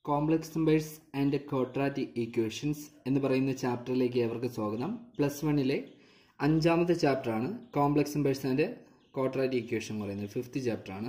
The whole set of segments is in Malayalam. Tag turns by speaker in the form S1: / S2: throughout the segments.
S1: complex numbers and quadratic equations എന്ന് പറയുന്ന ചാപ്റ്ററിലേക്ക് ഏവർക്ക് സ്വാഗതം പ്ലസ് വണ്ണിലെ അഞ്ചാമത്തെ ചാപ്റ്ററാണ് complex numbers and quadratic equation എന്ന് പറയുന്നത് ഫിഫ്ത്ത് ചാപ്റ്ററാണ്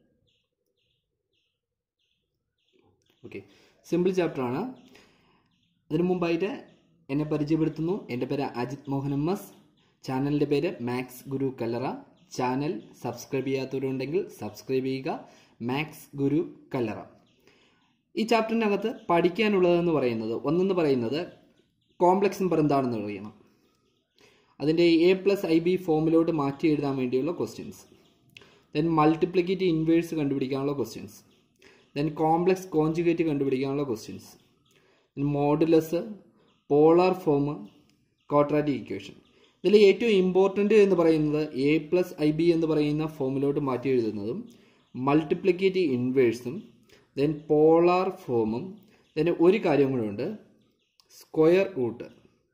S1: ഓക്കെ സിമ്പിൾ ചാപ്റ്ററാണ് അതിനു മുമ്പായിട്ട് എന്നെ പരിചയപ്പെടുത്തുന്നു എൻ്റെ പേര് അജിത് മോഹൻ എം എസ് ചാനലിൻ്റെ പേര് Max Guru Kallara channel subscribe ചെയ്യാത്തവരുണ്ടെങ്കിൽ സബ്സ്ക്രൈബ് ചെയ്യുക മാക്സ് ഗുരു കല്ലറ ഈ ചാപ്റ്ററിനകത്ത് പഠിക്കാനുള്ളതെന്ന് പറയുന്നത് ഒന്നെന്ന് പറയുന്നത് കോംപ്ലക്സ് നമ്പർ എന്താണെന്ന് അറിയണം അതിൻ്റെ എ പ്ലസ് ഐ ബി ഫോമിലോട്ട് മാറ്റി എഴുതാൻ വേണ്ടിയുള്ള ക്വസ്റ്റ്യൻസ് ദെൻ മൾട്ടിപ്ലിക്കേറ്റ് ഇൻവേഴ്സ് കണ്ടുപിടിക്കാനുള്ള ക്വസ്റ്റ്യൻസ് ദെൻ കോംപ്ലക്സ് കോഞ്ചുഗേറ്റ് കണ്ടുപിടിക്കാനുള്ള questions modulus polar form quadratic equation ഇതിൽ ഏറ്റവും ഇമ്പോർട്ടൻ്റ് എന്ന് പറയുന്നത് എ പ്ലസ് ഐ ബി എന്ന് പറയുന്ന ഫോമിലോട്ട് മാറ്റി എഴുതുന്നതും മൾട്ടിപ്ലിക്കേറ്റ് ഇൻവേഴ്സും ദെൻ പോളാർ ഫോമും ദെൻ ഒരു കാര്യം കൂടെ ഉണ്ട് സ്ക്വയർ റൂട്ട്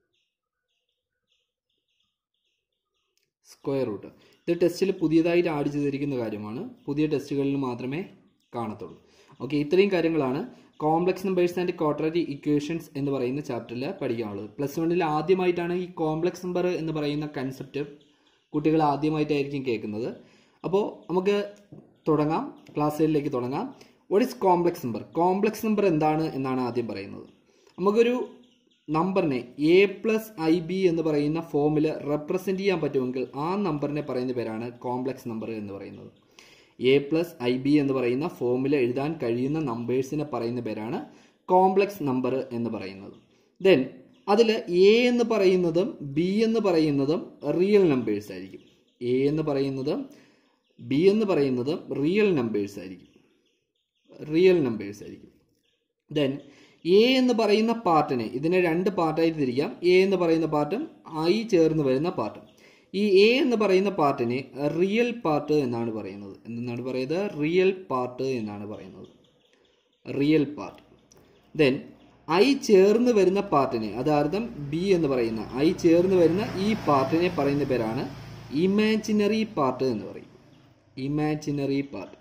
S1: സ്ക്വയർ റൂട്ട് ഇത് ടെസ്റ്റിൽ പുതിയതായിട്ട് ആഡ് ചെയ്തിരിക്കുന്ന കാര്യമാണ് പുതിയ ടെസ്റ്റുകളിൽ മാത്രമേ കാണത്തുള്ളൂ ഓക്കെ ഇത്രയും കാര്യങ്ങളാണ് complex numbers and quadratic equations എന്ന് പറയുന്ന ചാപ്റ്ററിൽ പഠിക്കാനുള്ളത് പ്ലസ് വണ്ണിൽ ആദ്യമായിട്ടാണ് ഈ കോംപ്ലക്സ് നമ്പർ എന്ന് പറയുന്ന കൺസെപ്റ്റ് കുട്ടികൾ ആദ്യമായിട്ടായിരിക്കും കേൾക്കുന്നത് അപ്പോൾ നമുക്ക് തുടങ്ങാം ക്ലാസ്സുകളിലേക്ക് തുടങ്ങാം what is complex number complex number എന്താണ് എന്നാണ് ആദ്യം പറയുന്നത് നമുക്കൊരു നമ്പറിനെ എ പ്ലസ് ഐ ബി എന്ന് പറയുന്ന ഫോമിൽ റെപ്രസെൻറ്റ് ചെയ്യാൻ പറ്റുമെങ്കിൽ ആ നമ്പറിനെ പറയുന്ന പേരാണ് കോംപ്ലക്സ് നമ്പർ എന്ന് പറയുന്നത് എ പ്ലസ് ഐ ബി എന്ന് പറയുന്ന ഫോമിൽ എഴുതാൻ കഴിയുന്ന നമ്പേഴ്സിനെ പറയുന്ന പേരാണ് കോംപ്ലക്സ് നമ്പർ എന്ന് പറയുന്നത് ദെൻ അതിൽ എ എന്ന് പറയുന്നതും ബി എന്ന് പറയുന്നതും റിയൽ നമ്പേഴ്സ് ആയിരിക്കും എ എന്ന് പറയുന്നതും ബി എന്ന് പറയുന്നതും റിയൽ നമ്പേഴ്സ് ആയിരിക്കും റിയൽ നമ്പേഴ്സ് ആയിരിക്കും ദെൻ എ എന്ന് പറയുന്ന പാർട്ടിനെ ഇതിനെ രണ്ട് പാർട്ടായിട്ട് തിരിക്കാം എ എന്ന് പറയുന്ന പാർട്ടും ഐ ചേർന്ന് വരുന്ന പാർട്ടും ഈ എ എന്ന് പറയുന്ന പാർട്ടിനെ റിയൽ പാർട്ട് എന്നാണ് പറയുന്നത് എന്താണ് പറയുന്നത് റിയൽ പാർട്ട് എന്നാണ് പറയുന്നത് റിയൽ പാർട്ട് ദെൻ ഐ ചേർന്ന് വരുന്ന പാർട്ടിനെ അതാർത്ഥം ബി എന്ന് പറയുന്ന ഐ ചേർന്ന് വരുന്ന ഈ പാർട്ടിനെ പറയുന്ന പേരാണ് ഇമാജിനറി പാർട്ട് എന്ന് പറയും ഇമാജിനറി പാർട്ട്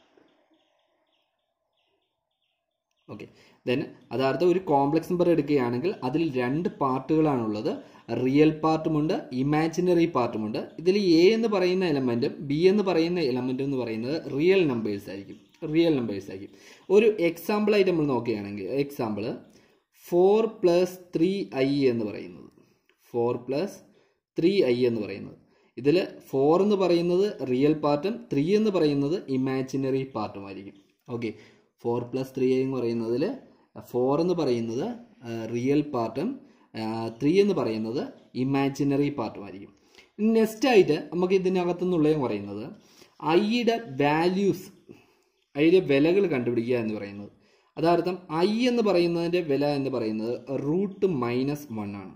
S1: ഓക്കെ ദെൻ അതാർത്ഥം ഒരു കോംപ്ലക്സ് നമ്പർ എടുക്കുകയാണെങ്കിൽ അതിൽ രണ്ട് പാർട്ടുകളാണുള്ളത് റിയൽ പാർട്ടുമുണ്ട് ഇമാജിനറി പാർട്ടുമുണ്ട് ഇതിൽ എ എന്ന് പറയുന്ന എലമെൻറ്റും ബി എന്ന് പറയുന്ന എലമെൻറ്റും എന്ന് പറയുന്നത് റിയൽ നമ്പേഴ്സ് ആയിരിക്കും റിയൽ നമ്പേഴ്സ് ആയിരിക്കും ഒരു എക്സാമ്പിൾ ആയിട്ട് നമ്മൾ നോക്കുകയാണെങ്കിൽ example four plus three I എന്ന് പറയുന്നത് ഫോർ പ്ലസ് ത്രീ ഐ എന്ന് പറയുന്നത് ഇതിൽ ഫോർ എന്ന് പറയുന്നത് റിയൽ പാർട്ടും ത്രീ എന്ന് പറയുന്നത് ഇമാജിനറി പാർട്ടുമായിരിക്കും ഓക്കെ ഫോർ പ്ലസ് ത്രീ എന്ന് പറയുന്നതിൽ ഫോർ എന്ന് പറയുന്നത് റിയൽ പാർട്ടും ത്രീ എന്ന് പറയുന്നത് ഇമാജിനറി പാർട്ടുമായിരിക്കും നെക്സ്റ്റ് ആയിട്ട് നമുക്ക് ഇതിനകത്തു നിന്നുള്ള പറയുന്നത് ഐയുടെ വാല്യൂസ് ഐയുടെ വിലകൾ കണ്ടുപിടിക്കുക എന്ന് പറയുന്നത് അതാർത്ഥം ഐ എന്ന് പറയുന്നതിൻ്റെ വില എന്ന് പറയുന്നത് റൂട്ട് മൈനസ് വൺ ആണ്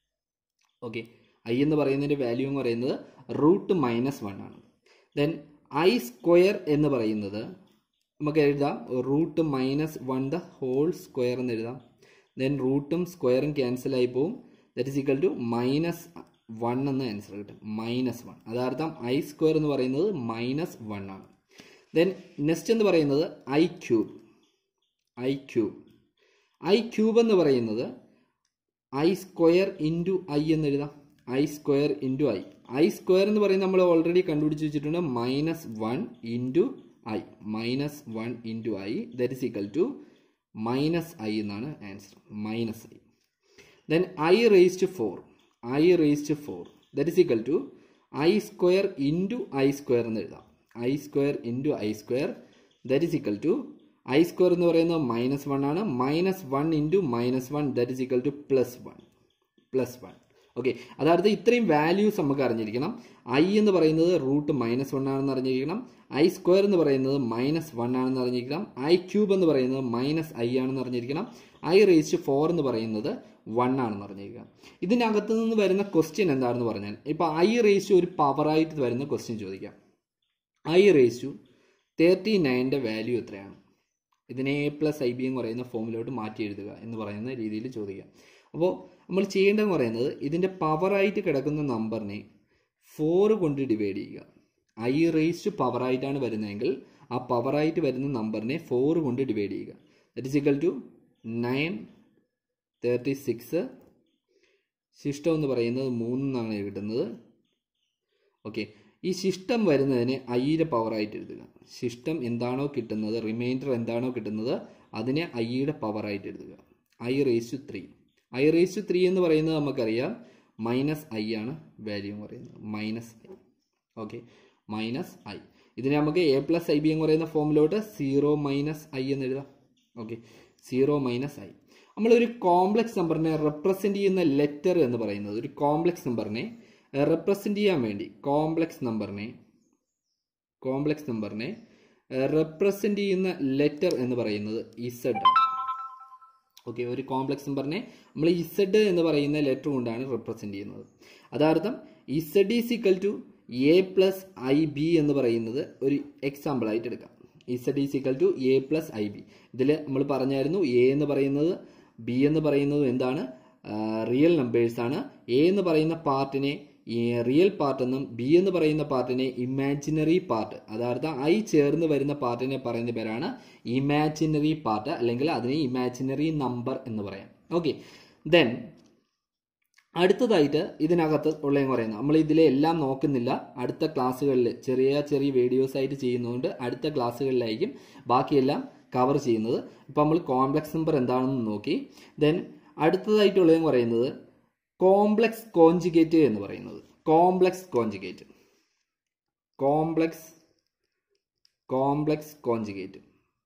S1: ഓക്കെ ഐ എന്ന് പറയുന്നതിൻ്റെ വാല്യൂ എന്ന് പറയുന്നത് റൂട്ട് മൈനസ് വൺ ആണ് ദെൻ ഐ സ്ക്വയർ എന്ന് പറയുന്നത് നമുക്ക് എഴുതാം root minus one the whole square എന്ന് എഴുതാം ദെൻ റൂട്ടും സ്ക്വയറും ക്യാൻസൽ ആയി പോവും that is equal to minus one എന്ന ആൻസർ കിട്ടും മൈനസ് വൺ അതാർത്ഥം ഐ സ്ക്വയർ എന്ന് പറയുന്നത് മൈനസ് വൺ ആണ് ദെൻ നെക്സ്റ്റ് എന്ന് പറയുന്നത് I cube I cube I cube എന്ന് പറയുന്നത് ഐ സ്ക്വയർ ഇൻറ്റു ഐ എന്ന് എഴുതാം I square into I I square എന്ന് പറയുന്നത് നമ്മൾ ഓൾറെഡി കണ്ടുപിടിച്ച് വെച്ചിട്ടുണ്ട് minus one into I minus one into I that is equal to minus I എന്നാണ് answer minus I then I raise to four I raise to four that is equal to I square into I square എന്ന് എഴുതാം I square into I square that is equal to I square എന്ന് പറയുന്നത് മൈനസ് വൺ ആണ് minus one into minus one that is equal to plus one plus one okay അതായത് ഇത്രയും വാല്യൂസ് നമുക്ക് അറിഞ്ഞിരിക്കണം ഐ എന്ന് പറയുന്നത് റൂട്ട് മൈനസ് വൺ ആണെന്ന് അറിഞ്ഞിരിക്കണം ഐ സ്ക്വയർ എന്ന് പറയുന്നത് മൈനസ് വൺ ആണെന്ന് അറിഞ്ഞിരിക്കണം ഐ ക്യൂബ് എന്ന് പറയുന്നത് മൈനസ് ഐ ആണെന്ന് അറിഞ്ഞിരിക്കണം ഐ റേസ്റ്റ് ഫോർ എന്ന് പറയുന്നത് വൺ ആണെന്ന് അറിഞ്ഞിരിക്കണം ഇതിനകത്ത് നിന്ന് വരുന്ന ക്വസ്റ്റ്യൻ എന്താണെന്ന് പറഞ്ഞാൽ ഇപ്പോൾ ഐ റേസ്റ്റ് ഒരു പവറായിട്ട് വരുന്ന ക്വസ്റ്റ്യൻ ചോദിക്കാം ഐ റേസ്റ്റു തേർട്ടി നയൻ്റെ വാല്യൂ എത്രയാണ് ഇതിനെ എ പ്ലസ് ഐ ബി എന്ന് പറയുന്ന ഫോമിലോട്ട് മാറ്റി എഴുതുക എന്ന് പറയുന്ന രീതിയിൽ ചോദിക്കാം അപ്പോൾ നമ്മൾ ചെയ്യേണ്ടതെന്ന് പറയുന്നത് ഇതിൻ്റെ പവറായിട്ട് കിടക്കുന്ന നമ്പറിനെ ഫോർ കൊണ്ട് ഡിവൈഡ് ചെയ്യുക ഐ റേസ് ടു പവറായിട്ടാണ് വരുന്നതെങ്കിൽ ആ പവറായിട്ട് വരുന്ന നമ്പറിനെ ഫോർ കൊണ്ട് ഡിവൈഡ് ചെയ്യുക that is equal to nine thirty six ശിഷ്ടം എന്ന് പറയുന്നത് മൂന്നാണ് കിട്ടുന്നത് ഓക്കെ ഈ ശിഷ്ടം വരുന്നതിന് ഐയുടെ പവറായിട്ട് എഴുതുക ശിഷ്ടം എന്താണോ കിട്ടുന്നത് റിമൈൻഡർ എന്താണോ കിട്ടുന്നത് അതിനെ ഐയുടെ പവറായിട്ട് എഴുതുക I raise to three I raise to three എന്ന് പറയുന്നത് നമുക്കറിയാം മൈനസ് ഐ ആണ് വാല്യൂ എന്ന് പറയുന്നത് minus I okay minus I ഇതിനെ നമുക്ക് എ പ്ലസ് ഐ ബി എന്ന് പറയുന്ന ഫോമിലോട്ട് സീറോ മൈനസ് ഐ എന്ന് എഴുതാം ഓക്കെ സീറോ മൈനസ് ഐ നമ്മളൊരു കോംപ്ലക്സ് നമ്പറിനെ റെപ്രസെൻ്റ് ചെയ്യുന്ന ലെറ്റർ എന്ന് പറയുന്നത് ഒരു കോംപ്ലക്സ് നമ്പറിനെ റെപ്രസെൻ്റ് ചെയ്യാൻ വേണ്ടി കോംപ്ലക്സ് നമ്പറിനെ കോംപ്ലക്സ് നമ്പറിനെ റെപ്രസെൻ്റ് ചെയ്യുന്ന ലെറ്റർ എന്ന് പറയുന്നത് ഇസഡ് ആണ് ഓക്കെ ഒരു കോംപ്ലക്സ് നമ്പറിനെ നമ്മൾ ഇസഡ് എന്ന് പറയുന്ന ലെറ്റർ കൊണ്ടാണ് റെപ്രസെൻ്റ് ചെയ്യുന്നത് അതാർത്ഥം Z is equal to A plus I B എന്ന് പറയുന്നത് ഒരു എക്സാമ്പിൾ ആയിട്ട് എടുക്കാം Z is equal to A plus I B ഇതിൽ നമ്മൾ പറഞ്ഞായിരുന്നു എ എന്ന് പറയുന്നത് ബി എന്ന് പറയുന്നത് എന്താണ് റിയൽ നമ്പേഴ്സ് ആണ് എ എന്ന് പറയുന്ന പാർട്ടിനെ റിയൽ പാർട്ട് എന്നും ബി എന്ന് പറയുന്ന പാർട്ടിനെ ഇമാജിനറി പാർട്ട് അതായത് ഐ ചേർന്ന് വരുന്ന പാർട്ടിനെ പറയുന്ന പേരാണ് ഇമാജിനറി പാർട്ട് അല്ലെങ്കിൽ അതിനെ ഇമാജിനറി നമ്പർ എന്ന് പറയാം ഓക്കെ ദെൻ അടുത്തതായിട്ട് ഇതിനകത്ത് ഉള്ളതെന്ന് പറയുന്നത് നമ്മൾ ഇതിലെ എല്ലാം നോക്കുന്നില്ല അടുത്ത ക്ലാസ്സുകളിൽ ചെറിയ ചെറിയ വീഡിയോസ് ആയിട്ട് ചെയ്യുന്നതുകൊണ്ട് അടുത്ത ക്ലാസ്സുകളിലായിരിക്കും ബാക്കിയെല്ലാം കവർ ചെയ്യുന്നത് ഇപ്പം നമ്മൾ കോംപ്ലക്സ് നമ്പർ എന്താണെന്ന് നോക്കി ദെൻ അടുത്തതായിട്ടുള്ളതെന്ന് പറയുന്നത് കോംപ്ലക്സ് കോഞ്ചുഗേറ്റ് എന്ന് പറയുന്നത് complex conjugate complex complex conjugate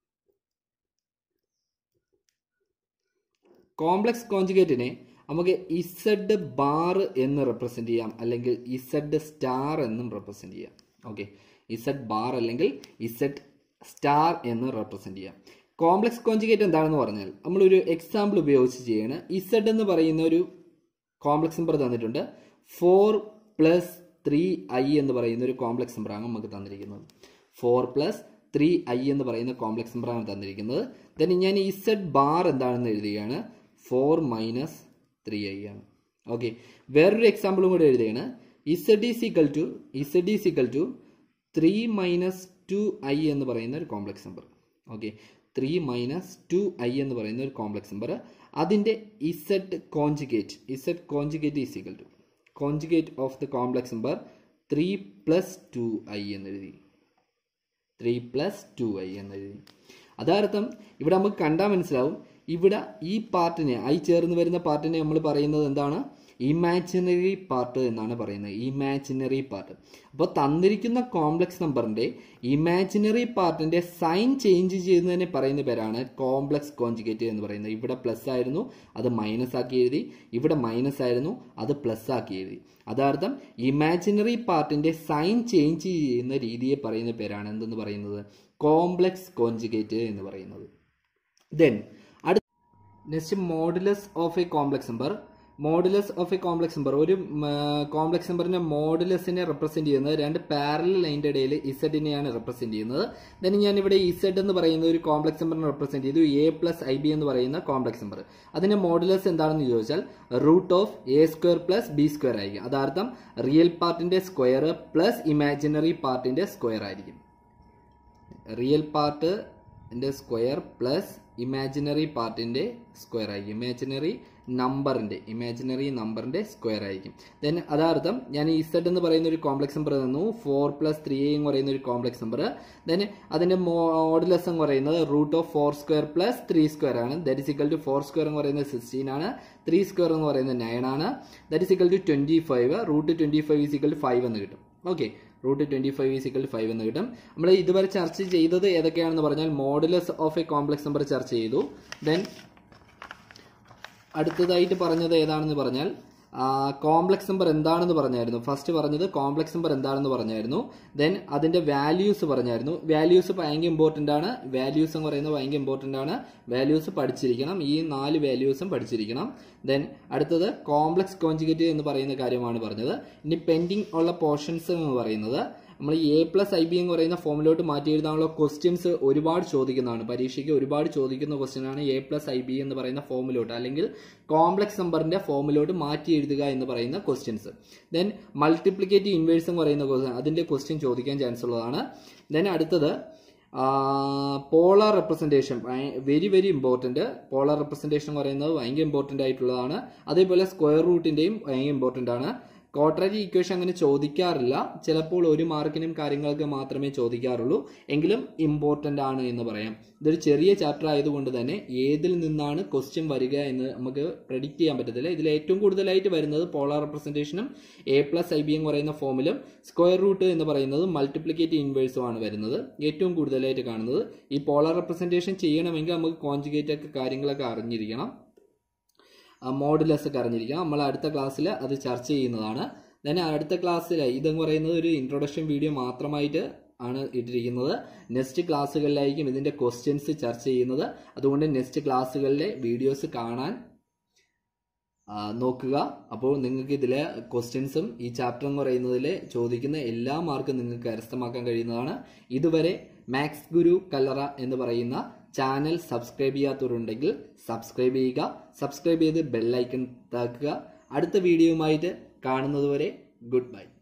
S1: complex കോഞ്ചുഗേറ്റിനെ നമുക്ക് ഇസഡ് ബാർ എന്ന് റെപ്രസെന്റ് ചെയ്യാം അല്ലെങ്കിൽ ഇസഡ് സ്റ്റാർ എന്നും റെപ്രസെന്റ് ചെയ്യാം ഓക്കെ ഇസഡ് ബാർ അല്ലെങ്കിൽ ഇസഡ് സ്റ്റാർ എന്ന് റെപ്രസെന്റ് ചെയ്യാം കോംപ്ലക്സ് കോഞ്ചുഗേറ്റ് എന്താണെന്ന് പറഞ്ഞാൽ നമ്മളൊരു എക്സാമ്പിൾ ഉപയോഗിച്ച് ചെയ്യാണ് ഇസഡ് എന്ന് പറയുന്ന ഒരു കോംപ്ലക്സ് നമ്പർ തന്നിട്ടുണ്ട് ഫോർ പ്ലസ് ത്രീ ഐ എന്ന് പറയുന്ന ഒരു കോംപ്ലക്സ് നമ്പറാണ് നമുക്ക് തന്നിരിക്കുന്നത് ഫോർ പ്ലസ് ത്രീ ഐ എന്ന് പറയുന്ന കോംപ്ലക്സ് നമ്പറാണ് തന്നിരിക്കുന്നത് ദെൻ ഞാൻ ഇസഡ് ബാർ എന്താണെന്ന് എഴുതുകയാണ് ഫോർ മൈനസ് ത്രീ ഐ ആണ് ഓക്കെ വേറൊരു എക്സാമ്പിളും കൂടെ എഴുതുകയാണ് z is equal to z is equal to three minus two i എന്ന് പറയുന്ന ഒരു complex number okay three minus two i എന്ന് പറയുന്ന ഒരു കോംപ്ലക്സ് നമ്പർ അതിൻ്റെ z conjugate z conjugate is equal to conjugate of the complex number three plus two i എന്ന് എഴുതി ത്രീ പ്ലസ് ടു ഐ എന്ന് എഴുതി അതാർത്ഥം ഇവിടെ നമുക്ക് കണ്ടാൽ മനസ്സിലാവും ഇവിടെ ഈ പാർട്ടിനെ ഐ ചേർന്ന് വരുന്ന പാർട്ടിനെ നമ്മൾ പറയുന്നത് എന്താണ് ഇമാജിനറി പാർട്ട് എന്നാണ് പറയുന്നത് ഇമാജിനറി പാർട്ട് അപ്പോൾ തന്നിരിക്കുന്ന കോംപ്ലക്സ് നമ്പറിന്റെ ഇമാജിനറി പാർട്ടിന്റെ സൈൻ ചേഞ്ച് ചെയ്യുന്നതിനെ പറയുന്ന പേരാണ് കോംപ്ലക്സ് കോഞ്ചുഗേറ്റ് എന്ന് പറയുന്നത് ഇവിടെ പ്ലസ് ആയിരുന്നു അത് മൈനസ് ആക്കി എഴുതി ഇവിടെ മൈനസ് ആയിരുന്നു അത് പ്ലസ് ആക്കി എഴുതി അതാർത്ഥം ഇമാജിനറി പാർട്ടിന്റെ സൈൻ ചേഞ്ച് ചെയ്യുന്ന രീതിയെ പറയുന്ന പേരാണ് എന്തെന്ന് പറയുന്നത് കോംപ്ലക്സ് കോഞ്ചുഗേറ്റ് എന്ന് പറയുന്നത് ദെൻ അടുത്ത next modulus of a complex number modulus of a complex number ഒരു കോംപ്ലക്സ് നമ്പറിന്റെ മോഡുലസിനെ റെപ്രസെന്റ് ചെയ്യുന്നത് രണ്ട് പാരലൽ ലൈൻ്റെ ഇടയിൽ ഇസഡിനെയാണ് റെപ്രസെന്റ് ചെയ്യുന്നത് ദെൻ ഞാൻ ഇവിടെ ഇസഡ് എന്ന് പറയുന്ന ഒരു കോംപ്ലക്സ് നമ്പറിനെ റെപ്രസെന്റ് ചെയ്തു എ പ്ലസ് ഐ ബി എന്ന് പറയുന്ന കോംപ്ലക്സ് നമ്പർ അതിന്റെ മോഡുലസ് എന്താണെന്ന് ചോദിച്ചാൽ root of a square plus b square ആയിരിക്കും അതാർത്ഥം റിയൽ പാർട്ടിന്റെ സ്ക്വയർ പ്ലസ് ഇമാജിനറി പാർട്ടിന്റെ സ്ക്വയർ ആയിരിക്കും റിയൽ പാർട്ടിന്റെ സ്ക്വയർ പ്ലസ് ഇമാജിനറി പാർട്ടിന്റെ സ്ക്വയർ ആയിരിക്കും ഇമാജിനറി നമ്പറിന്റെ ഇമാജിനറി നമ്പറിന്റെ സ്ക്വയർ ആയിരിക്കും ദെൻ അതാർത്ഥം ഞാൻ ഇസഡ് എന്ന് പറയുന്ന ഒരു കോംപ്ലക്സ് നമ്പർ തന്നു ഫോർ പ്ലസ് ത്രീ എന്ന് പറയുന്ന ഒരു കോംപ്ലക്സ് നമ്പർ ദെൻ അതിന്റെ മോഡുലസ് എന്ന് പറയുന്നത് root of four square plus three square ആണ് that is equal to four square എന്ന് പറയുന്നത് സിക്സ്റ്റീൻ ആണ് ത്രീ സ്ക്വയർ എന്ന് പറയുന്നത് നയൻ ആണ് that is equal to twenty five root twenty five is equal to five എന്ന് കിട്ടും okay root twenty five is equal five എന്ന് കിട്ടും നമ്മൾ ഇതുവരെ ചർച്ച ചെയ്തത് ഏതൊക്കെയാണെന്ന് പറഞ്ഞാൽ modulus of a complex number ചർച്ച ചെയ്തു ദെൻ അടുത്തതായിട്ട് പറഞ്ഞത് ഏതാണെന്ന് പറഞ്ഞാൽ കോംപ്ലക്സ് നമ്പർ എന്താണെന്ന് പറഞ്ഞായിരുന്നു ഫസ്റ്റ് പറഞ്ഞത് കോംപ്ലക്സ് നമ്പർ എന്താണെന്ന് പറഞ്ഞായിരുന്നു ദെൻ അതിന്റെ വാല്യൂസ് പറഞ്ഞായിരുന്നു വാല്യൂസ് ഭയങ്കര ഇമ്പോർട്ടന്റ് ആണ് വാല്യൂസ് എന്ന് പറയുന്നത് ഭയങ്കര ഇമ്പോർട്ടന്റ് ആണ് വാല്യൂസ് പഠിച്ചിരിക്കണം ഈ നാല് വാല്യൂസും പഠിച്ചിരിക്കണം ദെൻ അടുത്തത് കോംപ്ലക്സ് കോഞ്ചുഗേറ്റ് എന്ന് പറയുന്ന കാര്യമാണ് പറഞ്ഞത് ഇനി പെൻഡിങ് ഉള്ള പോർഷൻസ് എന്ന് പറയുന്നത് നമ്മൾ എ പ്ലസ് ഐ ബി എന്ന് പറയുന്ന ഫോമിലോട്ട് മാറ്റി എഴുതാനുള്ള ക്വസ്റ്റ്യൻസ് ഒരുപാട് ചോദിക്കുന്നതാണ് പരീക്ഷയ്ക്ക് ഒരുപാട് ചോദിക്കുന്ന ക്വസ്റ്റ്യൻ ആണ് എ പ്ലസ് ഐ ബി എന്ന് പറയുന്ന ഫോമിലോട്ട് അല്ലെങ്കിൽ കോംപ്ലക്സ് നമ്പറിന്റെ ഫോമിലോട്ട് മാറ്റി എഴുതുക എന്ന് പറയുന്ന ക്വസ്റ്റ്യൻസ് ദെൻ മൾട്ടിപ്ലിക്കേറ്റീവ് ഇൻവേഴ്സ് എന്ന് പറയുന്ന ക്വസ്റ്റ്യൻ അതിന്റെ ക്വസ്റ്റ്യൻ ചോദിക്കാൻ ചാൻസ് ഉള്ളതാണ് ദെൻ അടുത്തത് polar representation very very important polar representation എന്ന് പറയുന്നത് ഭയങ്കര ഇമ്പോർട്ടൻ്റ് ആയിട്ടുള്ളതാണ് അതേപോലെ സ്ക്വയർ റൂട്ടിൻ്റെയും ഭയങ്കര ഇമ്പോർട്ടൻ്റ് ആണ് ക്വാഡ്രാറ്റിക് ഇക്വേഷൻ അങ്ങനെ ചോദിക്കാറില്ല ചിലപ്പോൾ ഒരു മാർക്കിനും കാര്യങ്ങൾക്ക് മാത്രമേ ചോദിക്കാറുള്ളൂ എങ്കിലും ഇമ്പോർട്ടൻ്റ് ആണ് എന്ന് പറയാം ഇതൊരു ചെറിയ ചാപ്റ്റർ ആയതുകൊണ്ട് തന്നെ ഏതിൽ നിന്നാണ് ക്വസ്റ്റ്യൻ വരിക എന്ന് നമുക്ക് പ്രഡിക്റ്റ് ചെയ്യാൻ പറ്റത്തില്ല ഇതിൽ ഏറ്റവും കൂടുതലായിട്ട് വരുന്നത് പോളാർ റെപ്രസെൻറ്റേഷനും എ പ്ലസ് ഐ ബി എന്ന് പറയുന്ന ഫോമിലും സ്ക്വയർ റൂട്ട് എന്ന് പറയുന്നത് മൾട്ടിപ്ലിക്കേറ്റ് ഇൻവേഴ്സും ആണ് വരുന്നത് ഏറ്റവും കൂടുതലായിട്ട് കാണുന്നത് ഈ പോളാർ റെപ്രസെൻറ്റേഷൻ ചെയ്യണമെങ്കിൽ നമുക്ക് കോൺജുഗേറ്റ് ഒക്കെ കാര്യങ്ങളൊക്കെ അറിഞ്ഞിരിക്കണം മോഡുലസ് ഒക്കെ അറിഞ്ഞിരിക്കണം നമ്മൾ അടുത്ത ക്ലാസ്സിൽ അത് ചർച്ച ചെയ്യുന്നതാണ് then അടുത്ത ക്ലാസ്സിൽ ഇതെന്ന് പറയുന്നത് ഒരു ഇൻട്രൊഡക്ഷൻ വീഡിയോ മാത്രമായിട്ട് ആണ് ഇട്ടിരിക്കുന്നത് നെക്സ്റ്റ് ക്ലാസ്സുകളിലായിരിക്കും ഇതിൻ്റെ ക്വസ്റ്റ്യൻസ് ചർച്ച ചെയ്യുന്നത് അതുകൊണ്ട് നെക്സ്റ്റ് ക്ലാസ്സുകളിലെ വീഡിയോസ് കാണാൻ ആ, നോക്കുക അപ്പോൾ നിങ്ങൾക്ക് ഇതിലെ ക്വസ്റ്റ്യൻസും ഈ ചാപ്റ്റർ എന്ന് പറയുന്നതിൽ ചോദിക്കുന്ന എല്ലാ മാർക്കും നിങ്ങൾക്ക് കരസ്ഥമാക്കാൻ കഴിയുന്നതാണ് ഇതുവരെ മാക്സ് ഗുരു കല്ലറ എന്ന് പറയുന്ന ചാനൽ സബ്സ്ക്രൈബ് ചെയ്യാത്തവരുണ്ടെങ്കിൽ സബ്സ്ക്രൈബ് ചെയ്യുക സബ്സ്ക്രൈബ് ചെയ്ത് ബെല്ലൈക്കൺ താക്കുക അടുത്ത വീഡിയോയുമായിട്ട് കാണുന്നതുവരെ ഗുഡ് ബൈ